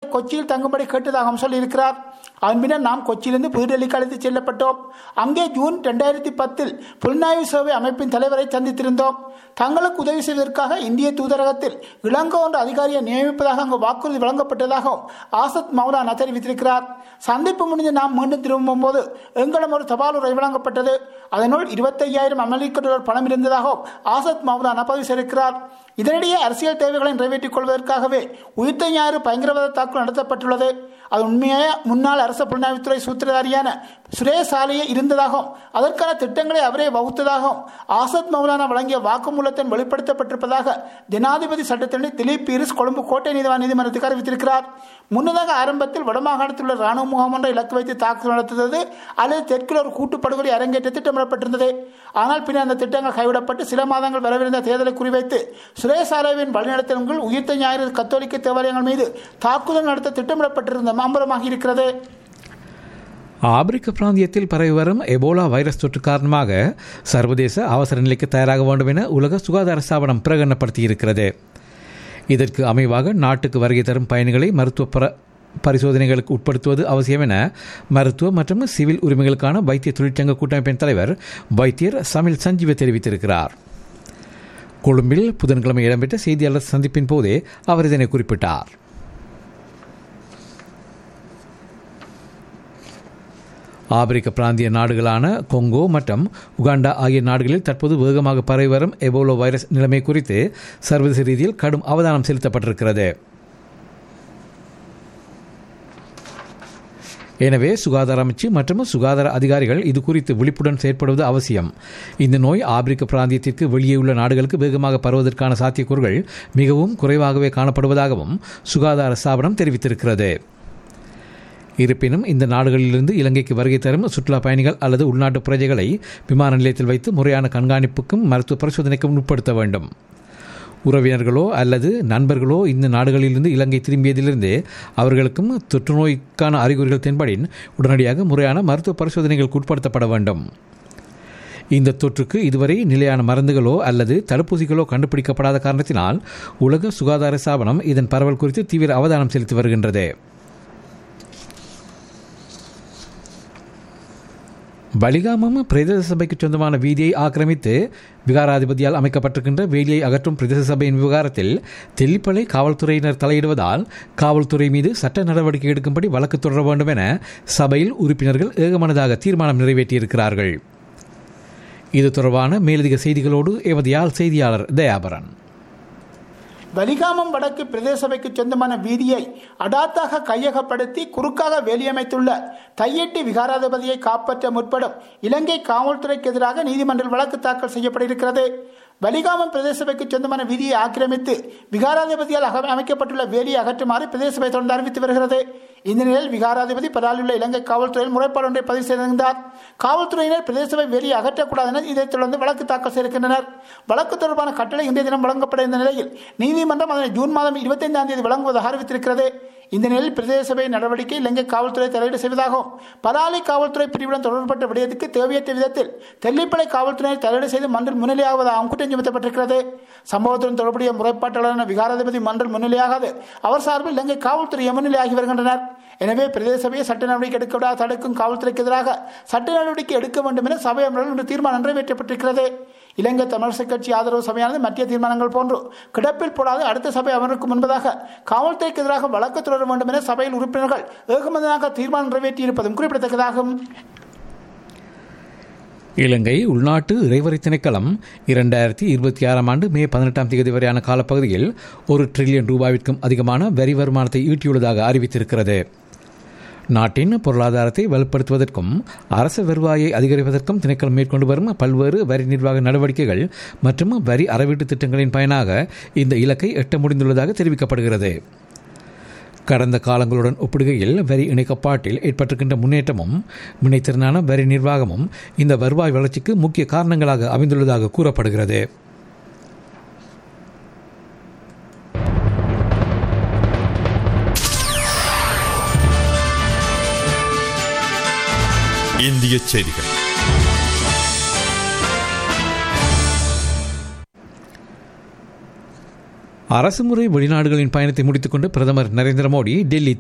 கொச்சியில் தங்கும்படி கேட்டதாகவும் சொல்லியிருக்கிறார் அதன் பின்னர் நாம் கொச்சியிலிருந்து புதுடெல்லிக்கு அழைத்து செல்லப்பட்டோம் அங்கே ஜூன் ரெண்டாயிரத்தி பத்தில் புலனாய்வு சேவை அமைப்பின் தலைவரை சந்தித்திருந்தோம் தங்களுக்கு உதவி செய்வதற்காக இந்திய தூதரகத்தில் இளங்கோ என்ற அதிகாரியை நியமிப்பதாக அங்கு வாக்குறுதி வழங்கப்பட்டதாகவும் ஆசத் மௌலானா தெரிவித்திருக்கிறார் சந்திப்பு முடிந்து நாம் மீண்டும் திரும்பும் போது எங்களிடம் ஒரு தபால் உரை வழங்கப்பட்டது அதனுள் இருபத்தையாயிரம் அமெரிக்க டாலர் பணம் இருந்ததாகவும் ஆசத் மௌலானா பதிவு செய்திருக்கிறார் இதனிடையே அரசியல் தேவைகளை நிறைவேற்றிக் கொள்வதற்காகவே உயிர்த்த ஞாயிறு பயங்கரவாத தாக்குதல் நடத்தப்பட்டுள்ளது அது உண்மையாக முன்னாள் அரசு புலனாய்வுத்துறை சூத்திரதாரியான சுரேஷ் சாலையே இருந்ததாகவும் அதற்கான திட்டங்களை அவரே வகுத்ததாகவும் ஆசத் மௌலானா வழங்கிய வாக்குமூலத்தின் வெளிப்படுத்தப்பட்டிருப்பதாக ஜனாதிபதி சட்டத்தரணி திலீப் பீரிஸ் கொழும்பு கோட்டை நீதிவான் நீதிமன்றத்துக்கு அறிவித்திருக்கிறார் முன்னதாக ஆரம்பத்தில் வடமாகாணத்தில் உள்ள ராணுவ முகாம் ஒன்றை இலக்கு வைத்து தாக்குதல் நடத்துவது அல்லது தெற்கில் ஒரு கூட்டுப்படுகொலை அரங்கேற்ற திட்டமிடப்பட்டிருந்தது ஆனால் பின்னர் அந்த திட்டங்கள் கைவிடப்பட்டு சில மாதங்கள் வரவிருந்த தேர்தலை குறிவைத்து சுரேஷ் சாலைவின் வழிநடத்தல்கள் உயிர்த்த ஞாயிறு கத்தோலிக்க தேவாலயங்கள் மீது தாக்குதல் நடத்த திட்டமிடப்பட்டிருந்த மாம்பரமாக இருக்கிறது ஆப்பிரிக்க பிராந்தியத்தில் பரவி வரும் எபோலா வைரஸ் தொற்று காரணமாக சர்வதேச அவசர நிலைக்கு தயாராக வேண்டும் என உலக சுகாதார ஸ்தாபனம் பிரகடனப்படுத்தியிருக்கிறது இதற்கு அமைவாக நாட்டுக்கு வருகை தரும் பயணிகளை மருத்துவ பர பரிசோதனைகளுக்கு உட்படுத்துவது அவசியம் என மருத்துவ மற்றும் சிவில் உரிமைகளுக்கான வைத்திய தொழிற்சங்க கூட்டமைப்பின் தலைவர் வைத்தியர் சமில் சஞ்சீவ தெரிவித்திருக்கிறார் கொழும்பில் புதன்கிழமை இடம்பெற்ற செய்தியாளர் சந்திப்பின் போதே அவர் இதனை குறிப்பிட்டார் ஆப்பிரிக்க பிராந்திய நாடுகளான கொங்கோ மற்றும் உகாண்டா ஆகிய நாடுகளில் தற்போது வேகமாக பரவி வரும் எபோலோ வைரஸ் நிலைமை குறித்து சர்வதேச ரீதியில் கடும் அவதானம் செலுத்தப்பட்டிருக்கிறது எனவே சுகாதார அமைச்சு மற்றும் சுகாதார அதிகாரிகள் இது குறித்து விழிப்புடன் செயற்படுவது அவசியம் இந்த நோய் ஆப்பிரிக்க பிராந்தியத்திற்கு வெளியே உள்ள நாடுகளுக்கு வேகமாக பரவுவதற்கான சாத்தியக்கூறுகள் மிகவும் குறைவாகவே காணப்படுவதாகவும் சுகாதார ஸ்தாபனம் தெரிவித்திருக்கிறது இருப்பினும் இந்த நாடுகளிலிருந்து இலங்கைக்கு வருகை தரும் சுற்றுலா பயணிகள் அல்லது உள்நாட்டு பிரஜைகளை விமான நிலையத்தில் வைத்து முறையான கண்காணிப்புக்கும் மருத்துவ பரிசோதனைக்கும் உட்படுத்த வேண்டும் உறவினர்களோ அல்லது நண்பர்களோ இந்த நாடுகளிலிருந்து இலங்கை திரும்பியதிலிருந்து அவர்களுக்கும் தொற்று நோய்க்கான அறிகுறிகள் தென்படின் உடனடியாக முறையான மருத்துவ பரிசோதனைகளுக்கு உட்படுத்தப்பட வேண்டும் இந்த தொற்றுக்கு இதுவரை நிலையான மருந்துகளோ அல்லது தடுப்பூசிகளோ கண்டுபிடிக்கப்படாத காரணத்தினால் உலக சுகாதார ஸ்தாபனம் இதன் பரவல் குறித்து தீவிர அவதானம் செலுத்தி வருகின்றது பலிகாமம் பிரதேச சபைக்கு சொந்தமான வீதியை ஆக்கிரமித்து விகாராதிபதியால் அமைக்கப்பட்டிருக்கின்ற வேலியை அகற்றும் பிரதேச சபையின் விவகாரத்தில் தெல்லிப்பளை காவல்துறையினர் தலையிடுவதால் காவல்துறை மீது சட்ட நடவடிக்கை எடுக்கும்படி வழக்கு தொடர வேண்டும் என சபையில் உறுப்பினர்கள் ஏகமனதாக தீர்மானம் நிறைவேற்றியிருக்கிறார்கள் இது தொடர்பான மேலதிக செய்திகளோடு எமது யாழ் செய்தியாளர் தயாபரன் வலிகாமம் வடக்கு பிரதேச சபைக்கு சொந்தமான வீதியை அடாத்தாக கையகப்படுத்தி குறுக்காக வேலியமைத்துள்ள தையெட்டி விகாராதிபதியை காப்பாற்ற முற்படும் இலங்கை காவல்துறைக்கு எதிராக நீதிமன்றில் வழக்கு தாக்கல் செய்யப்பட இருக்கிறது வலிகாமம் பிரதேச சபைக்கு சொந்தமான வீதியை ஆக்கிரமித்து விகாராதிபதியால் அக- அமைக்கப்பட்டுள்ள வேலியை அகற்றுமாறு பிரதேச சபை தொடர்ந்து அறிவித்து வருகிறது இந்த நிலையில் விகாராதிபதி பராலியுள்ள இலங்கை காவல்துறையில் முறைப்பாடு ஒன்றை பதிவு செய்திருந்தார் காவல்துறையினர் பிரதேச சபை வேலியை அகற்றக்கூடாது என இதைத் தொடர்ந்து வழக்கு தாக்கல் செய்திருக்கின்றனர் வழக்கு தொடர்பான கட்டளை இன்றைய தினம் வழங்கப்பட இருந்த நிலையில் நீதிமன்றம் அதனை ஜூன் மாதம் இருபத்தைந்தாம் தேதி வழங்குவதாக அறிவித்திருக்கிறது இந்த நிலையில் பிரதேச சபை நடவடிக்கை இலங்கை காவல்துறை தலையீடு செய்வதாகவும் பலாலி காவல்துறை பிரிவுடன் தொடர்பட்ட விடயத்துக்கு தேவையற்ற விதத்தில் தெல்லிப்பளை காவல்துறையினர் தலையீடு செய்து மன்றில் முன்னிலையாவதாகவும் குற்றம் சுமத்தப்பட்டிருக்கிறது சம்பவத்துடன் தொடர்புடைய முறைப்பாட்டாளரான விகாராதிபதி மன்றில் முன்னிலையாகாது அவர் சார்பில் இலங்கை காவல்துறை முன்னிலையாகி வருகின்றனர் எனவே பிரதேச சபையை சட்ட நடவடிக்கை எடுக்க விடாத தடுக்கும் காவல்துறைக்கு எதிராக சட்ட நடவடிக்கை எடுக்க வேண்டும் என சபை அமர்வில் இன்று தீர்மானம் நிறைவேற்றப்பட்டிருக்கிறது இலங்கை தமிழரசு கட்சி ஆதரவு சபையானது மத்திய தீர்மானங்கள் போன்று கிடப்பில் போடாது அடுத்த சபை அமர்வுக்கு முன்பதாக காவல்துறைக்கு எதிராக வழக்கு தொடர வேண்டும் என சபையில் உறுப்பினர்கள் ஏகமதமாக தீர்மானம் நிறைவேற்றியிருப்பதும் குறிப்பிடத்தக்கதாகும் இலங்கை உள்நாட்டு இறைவரி திணைக்களம் இரண்டாயிரத்தி இருபத்தி ஆறாம் ஆண்டு மே பதினெட்டாம் தேதி வரையான காலப்பகுதியில் ஒரு டிரில்லியன் ரூபாவிற்கும் அதிகமான வரி வருமானத்தை ஈட்டியுள்ளதாக அறிவித்திருக்கிறது நாட்டின் பொருளாதாரத்தை வலுப்படுத்துவதற்கும் அரசு வருவாயை அதிகரிப்பதற்கும் திணைக்களம் மேற்கொண்டு வரும் பல்வேறு வரி நிர்வாக நடவடிக்கைகள் மற்றும் வரி அறவீட்டு திட்டங்களின் பயனாக இந்த இலக்கை எட்ட முடிந்துள்ளதாக தெரிவிக்கப்படுகிறது கடந்த காலங்களுடன் ஒப்பிடுகையில் வரி இணைக்கப்பாட்டில் ஏற்பட்டிருக்கின்ற முன்னேற்றமும் வினைத்திறனான வரி நிர்வாகமும் இந்த வருவாய் வளர்ச்சிக்கு முக்கிய காரணங்களாக அமைந்துள்ளதாக கூறப்படுகிறது இந்திய செய்திகள் அரசுமுறை வெளிநாடுகளின் பயணத்தை முடித்துக்கொண்டு பிரதமர் நரேந்திர மோடி டெல்லி